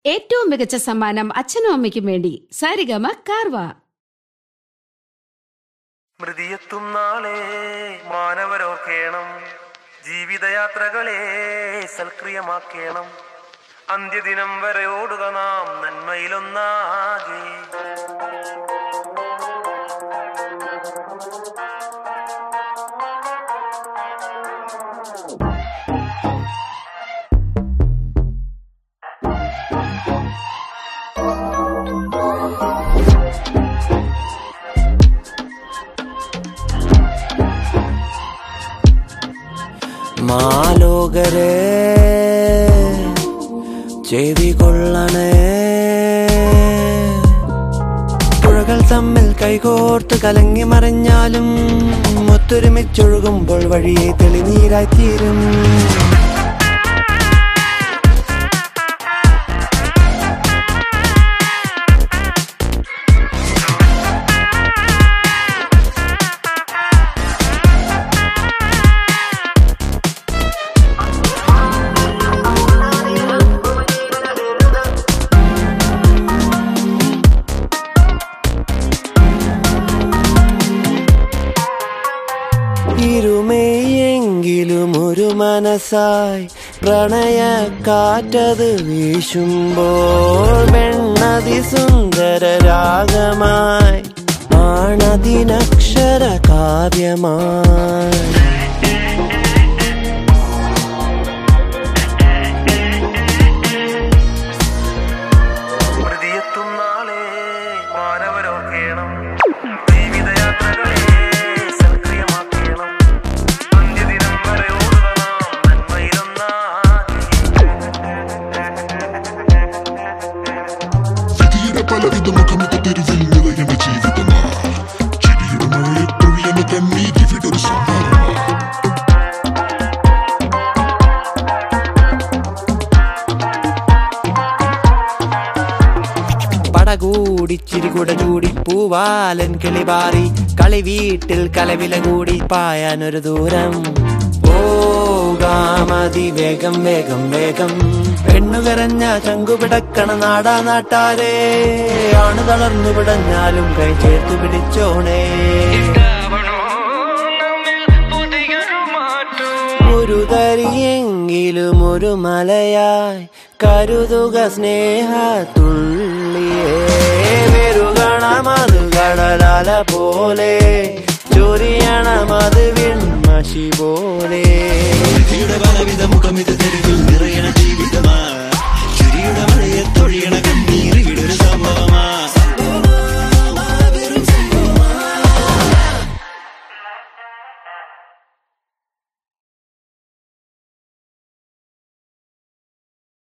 ഏറ്റവും മികച്ച സമ്മാനം അച്ഛനും അമ്മയ്ക്കും വേണ്ടി സാരിഗമ കാർവ മൃതിയെത്തും നാളെ മാനവരോർക്കേണം ജീവിതയാത്രകളെ സൽക്രിയമാക്കേണം അന്ത്യദിനം വരെ ഓടുക നാം നന്മയിലൊന്നാകെ മാലോകരെ ചെവി കൊള്ളണേ പുഴകൾ തമ്മിൽ കൈകോർത്ത് കലങ്ങി മറിഞ്ഞാലും ഒത്തൊരുമിച്ചൊഴുകുമ്പോൾ വഴിയെ തെളിനീരായി തീരും ഇരുമയെങ്കിലും ഒരു മനസ്സായി പ്രണയ കാറ്റത് വീശുമ്പോൾ വെണ്ണതി സുന്ദര രാഗമായി ആണതിനക്ഷര കാവ്യമായി മൃതിയെത്തും നാളെ മാനവരോർക്കേണം ജീവിതയാത്രകളെ സൽക്രിയമാക്കേണം അന്ത്യദിനം വരെ ഓടുക നാം നന്മയിലൊന്നാകെ വിധിയുടെ പലവിധ മുഖമുഖ തെരുവിൽ നിറയുന്ന ജീവിതമാ ചിരിയുടെ മഴയെ പൊഴിയുന്ന കണ്ണീരിവിടൊരു സമ്മാനമാ പടകൂടി ചിരികുട ചൂടി പൂവാലൻ കിളിപാറി കളി വീട്ടിൽ കലവില കൂടി പായാനൊരു ദൂരം പോകാമതി വേഗം വേഗം വേഗം പെണ്ണുകരഞ്ഞ ചങ്കുപിടക്കണ നാടാ നാട്ടാരേ ആണ് തളർന്നു പിടഞ്ഞാലും കൈ ചേർത്ത് പിടിച്ചോണേ ഒരു തരിയെങ്കിലും ഒരു മലയായി കരുതുക സ്നേഹത്തുള്ളിയേ വരുകണമത് കടലാല പോലെ ചൊരിയണമത് വിൺമഷി പോലെ വിധിയുടെ പലവിധ മുഖമിത് തെരുവിൽ